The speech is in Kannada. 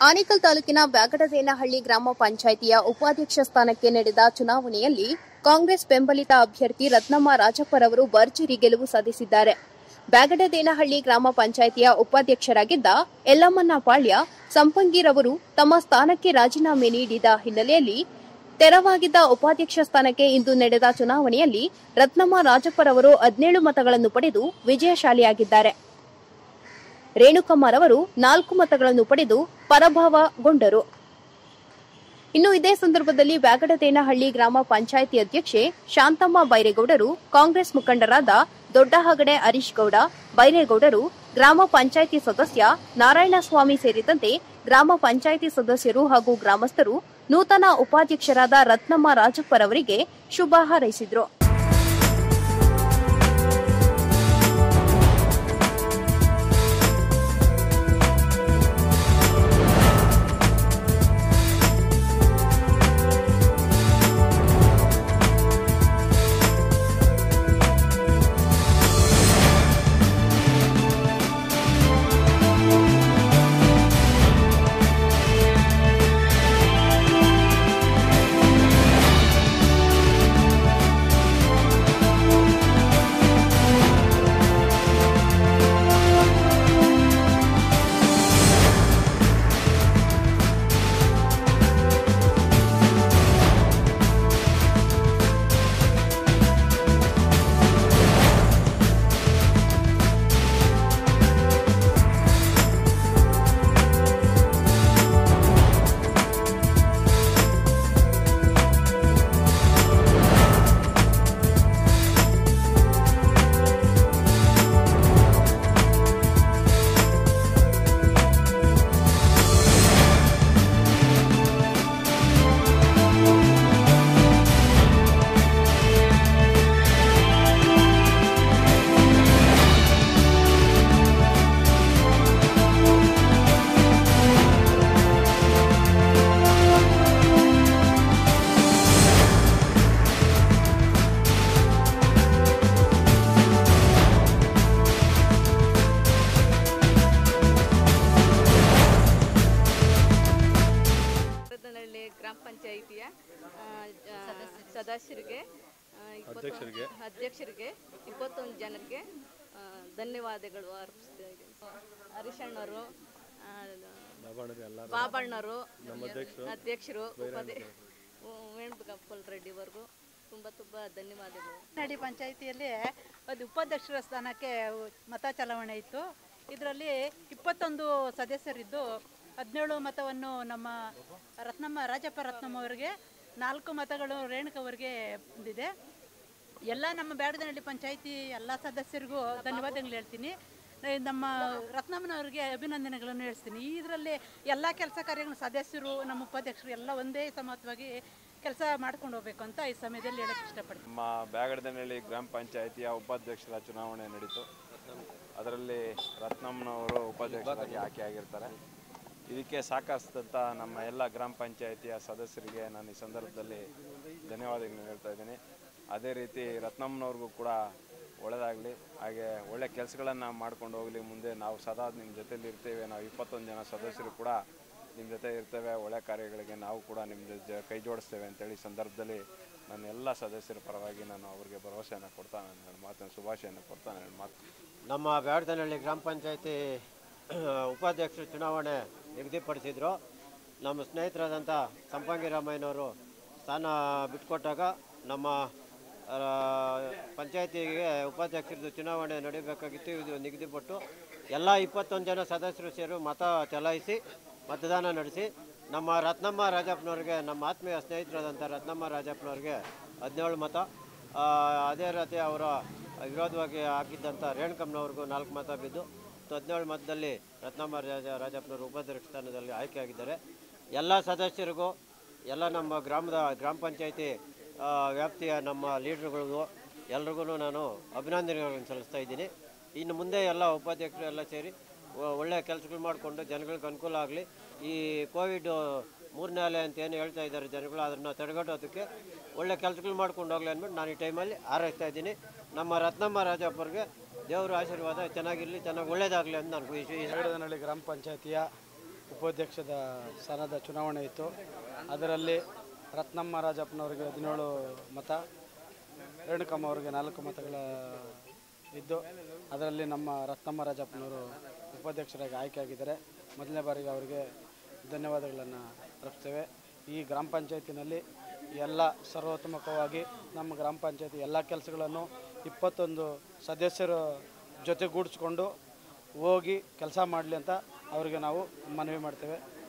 ಆನೇಕಲ್ ತಾಲೂಕಿನ ಬ್ಯಾಗಡದೇನಹಳ್ಳಿ ಗ್ರಾಮ ಪಂಚಾಯಿತಿಯ ಉಪಾಧ್ಯಕ್ಷ ಸ್ಥಾನಕ್ಕೆ ನಡೆದ ಚುನಾವಣೆಯಲ್ಲಿ ಕಾಂಗ್ರೆಸ್ ಬೆಂಬಲಿತ ಅಭ್ಯರ್ಥಿ ರತ್ನಮ್ಮ ರಾಜಪ್ಪರವರು ಭರ್ಜರಿ ಗೆಲುವು ಸಾಧಿಸಿದ್ದಾರೆ ಬ್ಯಾಗಡದೇನಹಳ್ಳಿ ಗ್ರಾಮ ಪಂಚಾಯಿತಿಯ ಉಪಾಧ್ಯಕ್ಷರಾಗಿದ್ದ ಯಲ್ಲಮ್ಮನ ಪಾಳ್ಯ ಸಂಪಂಗಿರವರು ತಮ್ಮ ಸ್ಥಾನಕ್ಕೆ ರಾಜೀನಾಮೆ ನೀಡಿದ ಹಿನ್ನೆಲೆಯಲ್ಲಿ ತೆರವಾಗಿದ್ದ ಉಪಾಧ್ಯಕ್ಷ ಸ್ಥಾನಕ್ಕೆ ಇಂದು ನಡೆದ ಚುನಾವಣೆಯಲ್ಲಿ ರತ್ನಮ್ಮ ರಾಜಪ್ಪರವರು ಹದಿನೇಳು ಮತಗಳನ್ನು ಪಡೆದು ವಿಜಯಶಾಲಿಯಾಗಿದ್ದಾರೆ ರೇಣುಕಮ್ಮರವರು ನಾಲ್ಕು ಮತಗಳನ್ನು ಪಡೆದು ಪರಾಭವಗೊಂಡರು ಇನ್ನು ಇದೇ ಸಂದರ್ಭದಲ್ಲಿ ಬ್ಯಾಗಡತೇನಹಳ್ಳಿ ಗ್ರಾಮ ಪಂಚಾಯಿತಿ ಅಧ್ಯಕ್ಷೆ ಶಾಂತಮ್ಮ ಬೈರೇಗೌಡರು ಕಾಂಗ್ರೆಸ್ ಮುಖಂಡರಾದ ದೊಡ್ಡಹಗಡೆ ಹರೀಶ್ ಗೌಡ ಬೈರೇಗೌಡರು ಗ್ರಾಮ ಪಂಚಾಯಿತಿ ಸದಸ್ಯ ನಾರಾಯಣಸ್ವಾಮಿ ಸೇರಿದಂತೆ ಗ್ರಾಮ ಪಂಚಾಯಿತಿ ಸದಸ್ಯರು ಹಾಗೂ ಗ್ರಾಮಸ್ಥರು ನೂತನ ಉಪಾಧ್ಯಕ್ಷರಾದ ರತ್ನಮ್ಮ ರಾಜಪ್ಪರವರಿಗೆ ಶುಭ ಹಾರೈಸಿದರು ರತ್ನಹಳ್ಳಿ ಗ್ರಾಮ ಪಂಚಾಯಿತಿಯ ಆ, ಜ- ಸದಸ್ಯರಿಗೆ ಆ, ಇಪ್ಪತ್ತು- ಅಧ್ಯಕ್ಷರಿಗೆ. ಅಧ್ಯಕ್ಷರಿಗೆ ಇಪ್ಪತ್ತೊಂದು ಜನರಿಗೆ ಆ, ಧನ್ಯವಾದಗಳು ಅರ್ಪಿಸ್ತಾ ಇದ್ದೀನಿ ಹರೀಶಣ್ಣವರು ಆ, ಬಾಬಾಣರು ಎಲ್ಲರೂ ಬಾಬಣ್ಣವರು ನಮ್ಮ ಅಧ್ಯಕ್ಷರು ಅಧ್ಯಕ್ಷರು ಉಪಾಧ್ಯ ವೇಣುಗೋಪಾಲ್ ರೆಡ್ಡಿವರೆಗೂ ತುಂಬ ತುಂಬ ಧನ್ಯವಾದಗಳು ನಡಿ ಪಂಚಾಯಿತಿಯಲ್ಲಿ ಒಂದು ಉಪಾಧ್ಯಕ್ಷರ ಸ್ಥಾನಕ್ಕೆ ಮತ ಚಲಾವಣೆ ಇತ್ತು ಇದರಲ್ಲಿ ಇಪ್ಪತ್ತೊಂದು ಸದಸ್ಯರಿದ್ದು ಹದಿನೇಳು ಮತವನ್ನು ನಮ್ಮ ರತ್ನಮ್ಮ ರಾಜಪ್ಪ ರತ್ನಮ್ಮ ಅವರಿಗೆ ನಾಲ್ಕು ಮತಗಳು ರೇಣುಕವರಿಗೆ ಬಂದಿದೆ ಎಲ್ಲ ನಮ್ಮ ಬ್ಯಾಡದನಹಳ್ಳಿ ಪಂಚಾಯಿತಿ ಎಲ್ಲ ಸದಸ್ಯರಿಗೂ ಧನ್ಯವಾದಗಳು ಹೇಳ್ತೀನಿ ಏ, ನಮ್ಮ ರತ್ನಮ್ಮನವರಿಗೆ ಅಭಿನಂದನೆಗಳನ್ನು ಹೇಳ್ತೀನಿ ಇದರಲ್ಲಿ ಎಲ್ಲ ಕೆಲಸ ಕಾರ್ಯಗಳು ಸದಸ್ಯರು ನಮ್ಮ ಉಪಾಧ್ಯಕ್ಷರು ಎಲ್ಲ ಒಂದೇ ಸಮತ್ವಾಗಿ ಕೆಲಸ ಮಾಡ್ಕೊಂಡು ಹೋಗ್ಬೇಕು ಅಂತ ಈ ಸಮಯದಲ್ಲಿ ಹೇಳಕ್ಕೆ ಇಷ್ಟಪಡ್ತೀನಿ ನಮ್ಮ ಬ್ಯಾಗಡದನಹಳ್ಳಿ ಗ್ರಾಮ ಪಂಚಾಯಿತಿಯ ಉಪಾಧ್ಯಕ್ಷರ ಚುನಾವಣೆ ನಡೀತು ಅದರಲ್ಲಿ ರತ್ನಮ್ಮನವರು ಉಪಾಧ್ಯಕ್ಷರಾಗಿ ಆಯ್ಕೆಯಾಗಿರ್ತಾರೆ ಇದಕ್ಕೆ ಸಹಕರಿಸಿದಂಥ ನಮ್ಮ ಎಲ್ಲ ಗ್ರಾಮ ಪಂಚಾಯಿತಿಯ ಸದಸ್ಯರಿಗೆ ನಾನು ಈ ಸಂದರ್ಭದಲ್ಲಿ ಧನ್ಯವಾದಗಳನ್ನು ಹೇಳ್ತಾ ಇದ್ದೀನಿ ಅದೇ ರೀತಿ ರತ್ನಮ್ಮನವ್ರಿಗೂ ಕೂಡ ಒಳ್ಳೆಯದಾಗಲಿ ಹಾಗೆ ಒಳ್ಳೆ ಕೆಲಸಗಳನ್ನು ಮಾಡ್ಕೊಂಡು ಹೋಗಲಿ ಮುಂದೆ ನಾವು ಸದಾ ನಿಮ್ಮ ಜೊತೆಲಿ ಇರ್ತೇವೆ ನಾವು ಇಪ್ಪತ್ತೊಂದು ಜನ ಸದಸ್ಯರು ಕೂಡ ನಿಮ್ಮ ಜೊತೆ ಇರ್ತೇವೆ ಒಳ್ಳೆ ಕಾರ್ಯಗಳಿಗೆ ನಾವು ಕೂಡ ನಿಮ್ಮ ಜ ಕೈ ಜೋಡಿಸ್ತೇವೆ ಅಂತೇಳಿ ಈ ಸಂದರ್ಭದಲ್ಲಿ ನನ್ನ ಎಲ್ಲ ಸದಸ್ಯರ ಪರವಾಗಿ ನಾನು ಅವರಿಗೆ ಭರವಸೆಯನ್ನು ಕೊಡ್ತಾ ನನ್ನ ಮಾತಿನ ಶುಭಾಶಯನ್ನು ಕೊಡ್ತಾ ನನ್ನ ಮಾತು ನಮ್ಮ ಬ್ಯಾಡದನಹಳ್ಳಿ ಗ್ರಾಮ ಪಂಚಾಯತಿ ಉಪಾಧ್ಯಕ್ಷರು ಚುನಾವಣೆ ನಿಗದಿಪಡಿಸಿದ್ರು ನಮ್ಮ ಸ್ನೇಹಿತರಾದಂಥ ಸಂಪಂಗಿ ರಾಮಯ್ಯನವರು ಸ್ಥಾನ ಬಿಟ್ಕೊಟ್ಟಾಗ ನಮ್ಮ ಆ, ಪಂಚಾಯತಿಗೆ ಉಪಾಧ್ಯಕ್ಷರದ್ದು ಚುನಾವಣೆ ನಡೀಬೇಕಾಗಿತ್ತು ಇದು ನಿಗದಿಪಟ್ಟು ಎಲ್ಲ ಇಪ್ಪತ್ತೊಂದು ಜನ ಸದಸ್ಯರು ಸೇರಿ ಮತ ಚಲಾಯಿಸಿ ಮತದಾನ ನಡೆಸಿ ನಮ್ಮ ರತ್ನಮ್ಮ ರಾಜಪ್ಪನವ್ರಿಗೆ ನಮ್ಮ ಆತ್ಮೀಯ ಸ್ನೇಹಿತರಾದಂಥ ರತ್ನಮ್ಮ ರಾಜಪ್ಪನವ್ರಿಗೆ ಹದಿನೇಳು ಮತ ಆ, ಅದೇ ರೀತಿ ಅವರ ವಿರೋಧವಾಗಿ ಹಾಕಿದ್ದಂಥ ರೇಣುಕಮ್ಮನವ್ರಿಗೂ ನಾಲ್ಕು ಮತ ಬಿದ್ದು ಹದಿನೇಳು ಮತದಲ್ಲಿ ರತ್ನಮ್ಮ ರಾಜ ರಾಜಪ್ಪನವರು ಉಪಾಧ್ಯಕ್ಷ ಸ್ಥಾನದಲ್ಲಿ ಆಯ್ಕೆಯಾಗಿದ್ದಾರೆ ಎಲ್ಲ ಸದಸ್ಯರಿಗೂ ಎಲ್ಲ ನಮ್ಮ ಗ್ರಾಮದ ಗ್ರಾಮ ಪಂಚಾಯತಿ ವ್ಯಾಪ್ತಿಯ ನಮ್ಮ ಲೀಡ್ರುಗಳಿಗೂ ಎಲ್ರಿಗೂ ನಾನು ಅಭಿನಂದನೆಗಳನ್ನು ಸಲ್ಲಿಸ್ತಾ ಇದ್ದೀನಿ ಇನ್ನು ಮುಂದೆ ಎಲ್ಲ ಉಪಾಧ್ಯಕ್ಷರು ಎಲ್ಲ ಸೇರಿ ಒ- ಒಳ್ಳೆಯ ಕೆಲಸಗಳು ಮಾಡಿಕೊಂಡು ಜನಗಳಿಗೆ ಅನುಕೂಲ ಆಗಲಿ ಈ ಕೋವಿಡ್ ಮೂರನೇ ಅಲೆ ಅಂತ ಏನು ಹೇಳ್ತಾ ಇದ್ದಾರೆ ಜನಗಳು ಅದನ್ನು ತಡೆಗಟ್ಟೋದಕ್ಕೆ ಒಳ್ಳೆ ಕೆಲಸಗಳು ಮಾಡ್ಕೊಂಡು ಹೋಗ್ಲಿ ಅಂದ್ಬಿಟ್ಟು ನಾನು ಈ ಟೈಮಲ್ಲಿ ಹಾರೈಸ್ತಾ ಇದ್ದೀನಿ ನಮ್ಮ ರತ್ನಮ್ಮ ರಾಜಪ್ಪರಿಗೆ ದೇವರ ಆಶೀರ್ವಾದ ಚೆನ್ನಾಗಿರಲಿ ಚೆನ್ನಾಗಿ ಒಳ್ಳೇದಾಗಲಿ ಅಂತ ನಾನು ಈ- ಈ ಬೇಡದನಹಳ್ಳಿ ಗ್ರಾಮ ಪಂಚಾಯತಿಯ ಉಪಾಧ್ಯಕ್ಷದ ಸ್ಥಾನದ ಚುನಾವಣೆ ಇತ್ತು ಅದರಲ್ಲಿ ರತ್ನಮ್ಮ ರಾಜಪ್ಪನವರಿಗೆ ಹದಿನೇಳು ಮತ ರೇಣುಕಮ್ಮ ಅವರಿಗೆ ನಾಲ್ಕು ಮತಗಳ ಇದ್ದು ಅದರಲ್ಲಿ ನಮ್ಮ ರತ್ನಮ್ಮ ರಾಜಪ್ಪನವರು ಉಪಾಧ್ಯಕ್ಷರಾಗಿ ಆಯ್ಕೆಯಾಗಿದ್ದಾರೆ ಮೊದಲನೇ ಬಾರಿಗೆ ಅವರಿಗೆ ಧನ್ಯವಾದಗಳನ್ನು ಅರ್ಪಿಸ್ತೇವೆ ಈ ಗ್ರಾಮ ಪಂಚಾಯತಿನಲ್ಲಿ ಎಲ್ಲ ಸರ್ವತೋಮುಖವಾಗಿ ನಮ್ಮ ಗ್ರಾಮ ಪಂಚಾಯತಿ ಎಲ್ಲ ಕೆಲಸಗಳನ್ನು ಇಪ್ಪತ್ತೊಂದು ಸದಸ್ಯರ ಜೊತೆಗೂಡಿಸ್ಕೊಂಡು ಹೋಗಿ ಕೆಲಸ ಮಾಡಲಿ ಅಂತ ಅವರಿಗೆ ನಾವು ಮನವಿ ಮಾಡ್ತೇವೆ